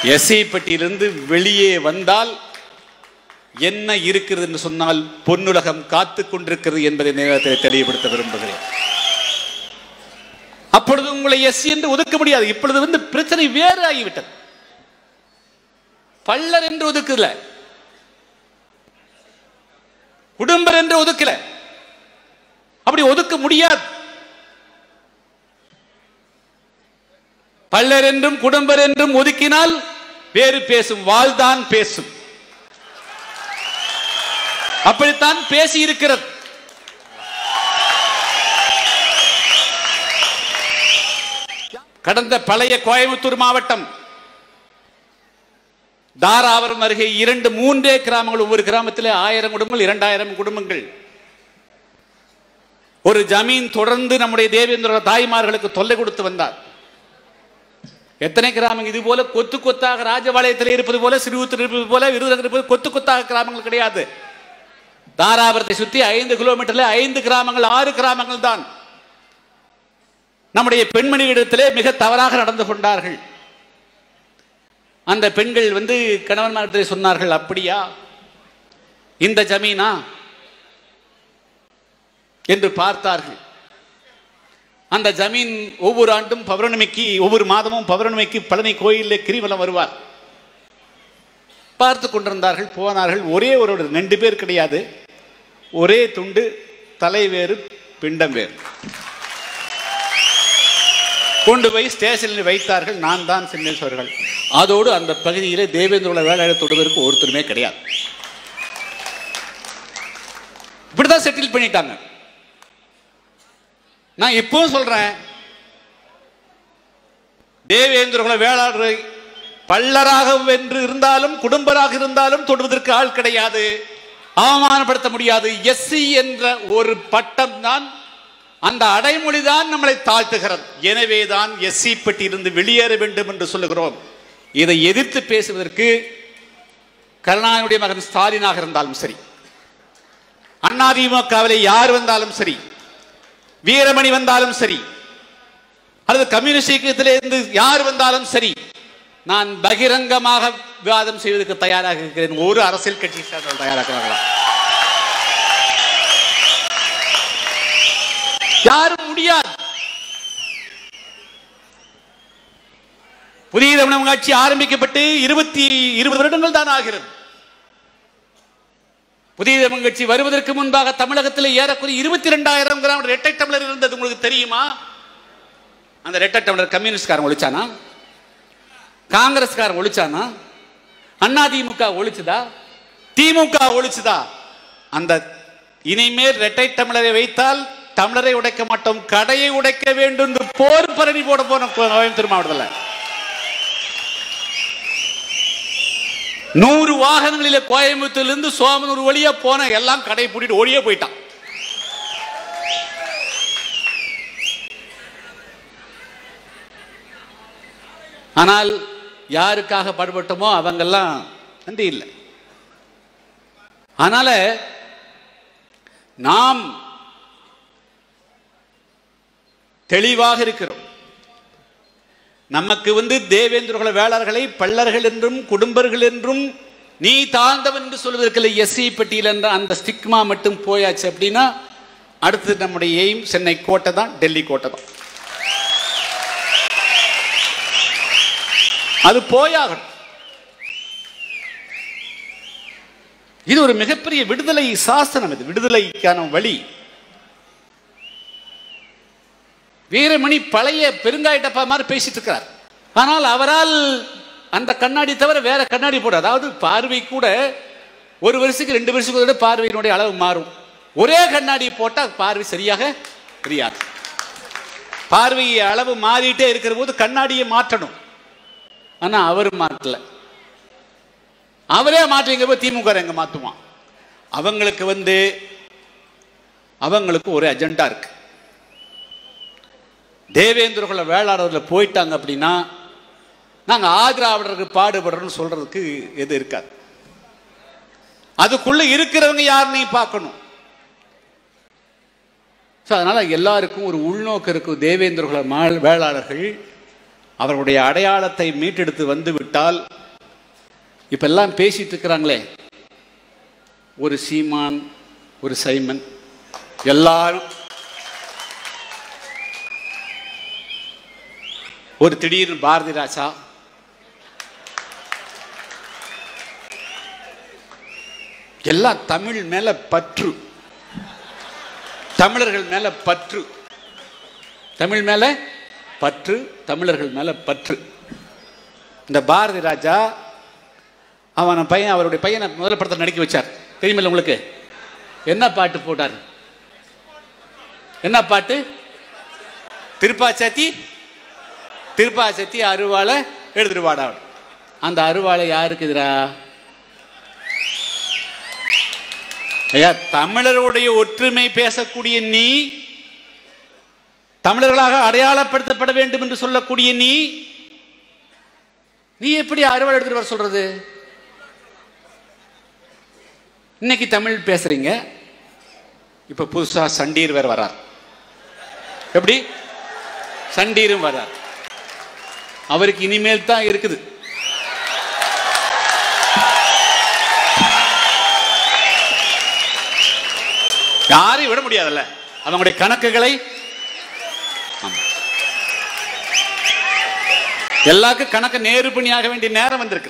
SI பெட்டியிலிருந்து வெளியே வந்தால் என்ன இருக்கிறது என்று சொன்னால் பொன்னுலகம் காத்துக் கொண்டிருக்கிறது என்பதை நேரத்தில் தெளிவுபடுத்த விரும்புகிறேன் அப்பொழுது உங்களை எஸ் என்று ஒதுக்க முடியாது இப்பொழுது வந்து பிரச்சனை வேறு ஆகிவிட்டது பள்ளர் என்று ஒதுக்கல குடும்பர் என்று ஒதுக்கல அப்படி ஒதுக்க முடியாது பள்ளர் என்றும் குடும்பர் என்றும் ஒதுக்கினால் வேறு பேசும் வாழ்தான் பேசும் அப்படித்தான் பேசி இருக்கிறது கடந்த பழைய கோயம்புத்தூர் மாவட்டம் தாராபுரம் அருகே இரண்டு மூன்றே கிராமங்கள் ஒவ்வொரு கிராமத்தில் ஆயிரம் குடும்பங்கள் இரண்டாயிரம் குடும்பங்கள் ஒரு ஜமீன் தொடர்ந்து நம்முடைய தேவேந்திர தாய்மார்களுக்கு தொல்லை கொடுத்து வந்தார் எத்தனை கிராமங்கள் இது போல கொத்து கொத்தாக ராஜபாளையத்தில் இருப்பது போல சிறுவத்தில் இருப்பது போல விருதுநகர் இருப்பது கொத்து கொத்தாக கிராமங்கள் கிடையாது தாராபுரத்தை சுற்றி ஐந்து கிலோமீட்டர்ல ஐந்து கிராமங்கள் ஆறு கிராமங்கள் தான் நம்முடைய பெண்மணியிடத்திலே மிக தவறாக நடந்து கொண்டார்கள் அந்த பெண்கள் வந்து கணவன்மார்கிட்ட சொன்னார்கள் அப்படியா இந்த ஜமீனா என்று பார்த்தார்கள் அந்த ஜமீன் ஒவ்வொரு ஆண்டும் பௌர்ணமிக்கு ஒவ்வொரு மாதமும் பௌர்ணமிக்கு பழனி கோயிலில் கிரிவலம் வருவார் பார்த்து கொண்டிருந்தார்கள் போனார்கள் ஒரே ஒரு ரெண்டு பேர் கிடையாது ஒரே துண்டு தலை வேறு பிண்டம் வேறு கொண்டு போய் ஸ்டேஷனில் வைத்தார்கள் நான் தான் சின்னேஸ்வரர்கள் அதோடு அந்த பகுதியிலே தேவேந்திரோட வேலையை தொடுவதற்கு ஒருத்தருமே கிடையாது இப்படிதான் செட்டில் பண்ணிட்டாங்க நான் இப்பவும் சொல்றேன் தேவேந்திரகுல வேளாளரை பல்லராக வென்று இருந்தாலும் குடும்பராக இருந்தாலும் தொடுவதற்கு ஆள் கிடையாது அவமானப்படுத்த முடியாது எஸ்சி என்ற ஒரு பட்டம் தான் அந்த அடைமொழி தான் நம்மளை தாழ்த்துகிறது எனவேதான் எஸ்சி பெட்டியிலிருந்து வெளியேற வேண்டும் என்று சொல்லுகிறோம் இதை எதிர்த்து பேசுவதற்கு கருணாநிதியுடைய மகன் ஸ்டாலினாக இருந்தாலும் சரி அதிமுகவிலே யார் வந்தாலும் சரி வீரமணி வந்தாலும் சரி அல்லது கம்யூனிஸ்ட் இயக்கத்திலே இருந்து யார் வந்தாலும் சரி நான் பகிரங்கமாக விவாதம் செய்வதற்கு தயாராக இருக்கிறேன் ஒரு அரசியல் கட்சி சார்ந்தவர்கள் தயாராகிறார்களா யாரும் முடியாது புதிய தமிழகம் ஆட்சி ஆரம்பிக்கப்பட்டு இருபத்தி இருபது வருடங்கள் தான் ஆகிறது புதிய தமிழ் கட்சி வருவதற்கு முன்பாக தமிழகத்தில் ஏறக்குறைய இருபத்தி இரண்டாயிரம் கிராம் ரெட்டை டம்ளர் இருந்தது உங்களுக்கு தெரியுமா அந்த ரெட்டை டம்ளர் கம்யூனிஸ்ட்காரன் ஒழிச்சானா காங்கிரஸ்காரன் ஒழிச்சானா அண்ணா திமுக ஒழிச்சுதா திமுக ஒழிச்சுதா அந்த இனிமேல் ரெட்டை டம்ளரை வைத்தால் டம்ளரை உடைக்க மாட்டோம் கடையை உடைக்க வேண்டும் என்று போர் பரணி போட போன கோயம்புத்தூர் மாவட்டத்தில் நூறு வாகனங்களில கோயம்புத்தூர்லேருந்து சோமனூர் வழியா போன எல்லாம் கடை பூட்டிட்டு ஓடியே போயிட்டான் ஆனால் யாருக்காக பாடுபட்டோமோ அவங்கெல்லாம் நன்றி இல்லை அதனால நாம் தெளிவாக இருக்கிறோம் நமக்கு வந்து தேவேந்திரகுல வேளாளர்களை பள்ளர்கள் என்றும் குடும்பர்கள் என்றும் நீ தாழ்ந்தவன் என்று சொல்வதற்கு எஸ்சி பட்டியல் என்ற அந்த ஸ்டிக்மா மட்டும் போயாச்சு அப்படின்னா அடுத்து நம்முடைய எய்ம் சென்னை கோட்டை தான் டெல்லி கோட்டை தான் அது போயாகணும் இது ஒரு மிகப்பெரிய விடுதலை சாசனம் இது விடுதலைக்கான வழி வீரமணி பழைய பெருங்காய டப்பா மாதிரி பேசிட்டு இருக்கிறார் ஆனால் அவரால் அந்த கண்ணாடி தவிர வேற கண்ணாடி போட அதாவது பார்வை கூட ஒரு வருஷத்துக்கு ரெண்டு வருஷத்துக்கு கூட பார்வையினுடைய அளவு மாறும் ஒரே கண்ணாடி போட்டால் பார்வை சரியாக தெரியாது பார்வை அளவு மாறிட்டே இருக்கிற போது கண்ணாடியை மாற்றணும் ஆனா அவர் மாற்றல அவரே மாற்றுங்க போய் திமுக எங்க மாத்துவான் அவங்களுக்கு வந்து அவங்களுக்கு ஒரு அஜெண்டா இருக்கு தேவேந்திரகுல வேளாளர்ல போயிட்டாங்க அப்படின்னா நாங்க ஆதிராவிடருக்கு பாடுபடுறோம்னு சொல்றதுக்கு எது இருக்காது அதுக்குள்ள இருக்கிறவங்க யார் நீ பார்க்கணும் ஸோ அதனால எல்லாருக்கும் ஒரு உள்நோக்கு இருக்கும் தேவேந்திரகுல மா- வேளாளர்கள் அவர்களுடைய அடையாளத்தை மீட்டெடுத்து வந்து விட்டால் இப்ப எல்லாம் பேசிட்டு இருக்கிறாங்களே ஒரு சீமான் ஒரு சைமன் எல்லாரும் ஒரு திடீர்னு பாரதி ராஜா எல்லாம் தமிழ் மேல பற்று தமிழர்கள் மேல பற்று தமிழ் மேல பற்று தமிழர்கள் மேல பற்று இந்த பாரதி ராஜா அவன் பையன் அவருடைய பையனை முதல் படத்தில் நடிக்க வச்சார் தெரியுமில்ல உங்களுக்கு என்ன பாட்டு போட்டார் என்ன பாட்டு திருப்பாச்சாத்தி திருப்பாச்சத்தி அருவாளை எடுத்துட்டு வாடா அந்த அருவாளை யாருக்கு எதிரா ஐயா தமிழருடைய ஒற்றுமை பேசக்கூடிய நீ தமிழர்களாக அடையாளப்படுத்தப்பட வேண்டும் என்று சொல்லக்கூடிய நீ நீ எப்படி அறுவடை எடுத்துட்டு வர சொல்றது இன்னைக்கு தமிழ் பேசுறீங்க இப்ப புதுசா சண்டீர் வேற வரார் எப்படி சண்டீரும் வரார் அவருக்கு இனிமேல் தான் இருக்குது யாரையும் விட முடியாதுல்ல அவங்களுடைய கணக்குகளை ஆமா. எல்லாருக்கும் கணக்கு நேரு பண்ணியாக வேண்டிய நேரம் வந்திருக்கு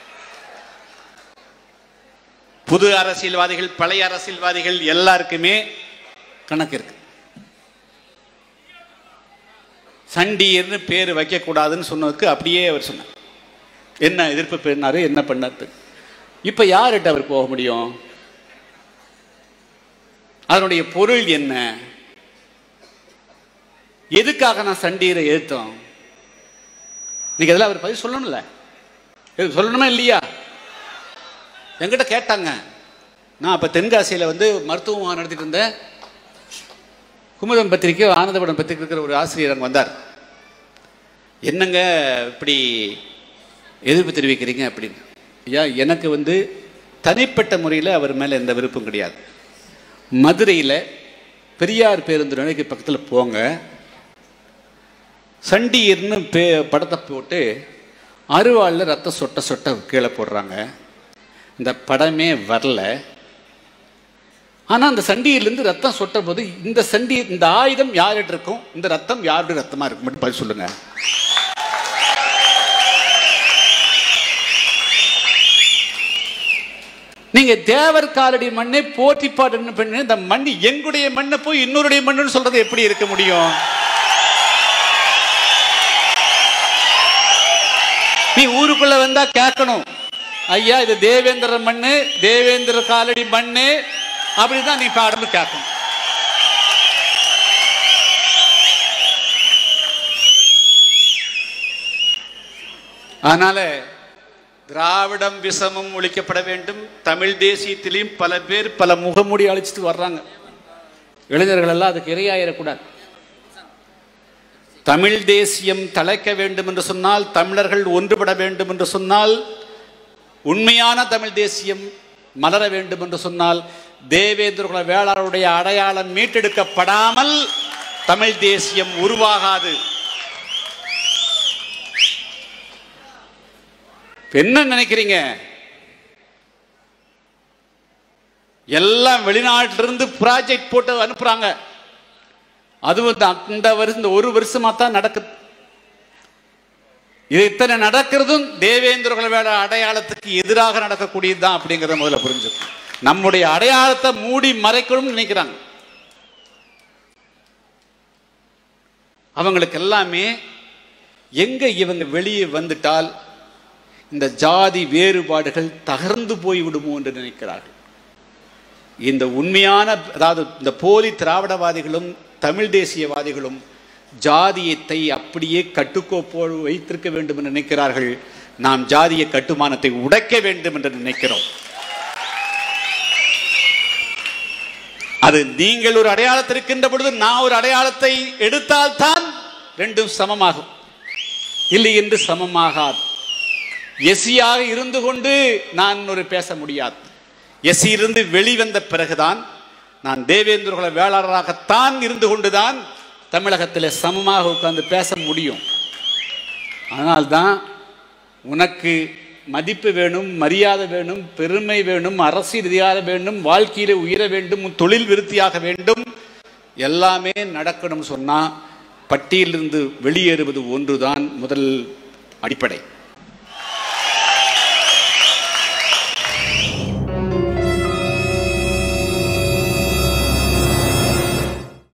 புது அரசியல்வாதிகள் பழைய அரசியல்வாதிகள் எல்லாருக்குமே கணக்கு இருக்கு சண்டீர்னு பேர் வைக்கக்கூடாதுன்னு சொன்னதுக்கு அப்படியே அவர் சொன்னார் என்ன எதிர்ப்பு பண்ணாரு என்ன பண்ணாரு இப்ப யார்கிட்ட அவர் போக முடியும் அதனுடைய பொருள் என்ன எதுக்காக நான் சண்டீரை எழுத்தோம் நீங்க இதெல்லாம் அவர் பதில் சொல்லணும்ல இது சொல்லணுமா இல்லையா என்கிட்ட கேட்டாங்க நான் அப்ப தென்காசியில வந்து மருத்துவம் நடத்திட்டு இருந்தேன் குமுதம் பத்திரிக்கை ஆனந்தபுரம் பத்திரிக்கை இருக்கிற ஒரு ஆசிரியர் அங்கே வந்தார் என்னங்க இப்படி எதிர்ப்பு தெரிவிக்கிறீங்க அப்படின்னு ஐயா எனக்கு வந்து தனிப்பட்ட முறையில் அவர் மேலே எந்த விருப்பம் கிடையாது மதுரையில் பெரியார் பேருந்து நிலைக்கு பக்கத்தில் போங்க சண்டீர்னு பே படத்தை போட்டு அருவாளில் ரத்தம் சொட்ட சொட்ட கீழே போடுறாங்க இந்த படமே வரல ஆனால் அந்த சண்டியிலிருந்து ரத்தம் சொட்ட போது இந்த சண்டி இந்த ஆயுதம் யார்கிட்ட இருக்கும் இந்த ரத்தம் யாருடைய ரத்தமா இருக்கும் மட்டும் பதில் சொல்லுங்க நீங்க தேவர் காலடி மண்ணை போற்றி பாடு பண்ணி இந்த மண் எங்களுடைய மண்ணை போய் இன்னொருடைய மண்ணுன்னு சொல்றது எப்படி இருக்க முடியும் நீ ஊருக்குள்ள வந்தா கேட்கணும் ஐயா இது தேவேந்திர மண்ணு தேவேந்திர காலடி மண்ணு அப்படிதான் நீ பாடணும் கேட்கணும் அதனால திராவிடம் விஷமும் ஒழிக்கப்பட வேண்டும் தமிழ் தேசியத்திலையும் பல பேர் பல முகமூடி அழிச்சிட்டு வர்றாங்க இளைஞர்கள் எல்லாம் அதுக்கு இரையாயிடக்கூடாது தமிழ் தேசியம் தலைக்க வேண்டும் என்று சொன்னால் தமிழர்கள் ஒன்றுபட வேண்டும் என்று சொன்னால் உண்மையான தமிழ் தேசியம் மலர வேண்டும் என்று சொன்னால் தேவேந்திரகுல வேளாளருடைய அடையாளம் மீட்டெடுக்கப்படாமல் தமிழ் தேசியம் உருவாகாது என்ன நினைக்கிறீங்க எல்லாம் வெளிநாட்டிலிருந்து ப்ராஜெக்ட் போட்டு அனுப்புறாங்க அதுவும் இந்த- அந்த வருஷம் இந்த ஒரு வருஷமா தான் நடக்குது இது இத்தனை நடக்கிறதும் தேவேந்திர குலவேட அடையாளத்துக்கு எதிராக நடக்கக்கூடியது தான் அப்படிங்கிறத முதல்ல புரிஞ்சு நம்முடைய அடையாளத்தை மூடி மறைக்கணும்னு நினைக்கிறாங்க அவங்களுக்கு எல்லாமே எங்க இவங்க வெளியே வந்துட்டால் இந்த ஜாதி வேறுபாடுகள் தகர்ந்து போய் விடுமோ என்று நினைக்கிறார்கள் இந்த உண்மையான அதாவது இந்த போலி திராவிடவாதிகளும் தமிழ் தேசியவாதிகளும் ஜாதியத்தை அப்படியே கட்டுக்கோப்போடு வைத்திருக்க வேண்டும் என்று நினைக்கிறார்கள் நாம் ஜாதிய கட்டுமானத்தை உடைக்க வேண்டும் என்று நினைக்கிறோம் அது நீங்கள் ஒரு அடையாளத்தில் இருக்கின்ற பொழுது நான் ஒரு அடையாளத்தை எடுத்தால்தான் ரெண்டும் சமமாகும் இல்லை என்று சமமாகாது எசியாக இருந்து கொண்டு நான் ஒரு பேச முடியாது எசி இருந்து வெளிவந்த பிறகுதான் நான் தேவேந்திர குல வேளாளராகத்தான் இருந்து கொண்டுதான் தமிழகத்தில் சமமாக உட்கார்ந்து பேச முடியும் அதனால்தான் உனக்கு மதிப்பு வேணும் மரியாதை வேணும் பெருமை வேணும் அரசியல் ரீதியாக வேண்டும் வாழ்க்கையில உயர வேண்டும் உன் தொழில் விருத்தியாக வேண்டும் எல்லாமே நடக்கணும் சொன்னா பட்டியலிருந்து வெளியேறுவது ஒன்றுதான் முதல் அடிப்படை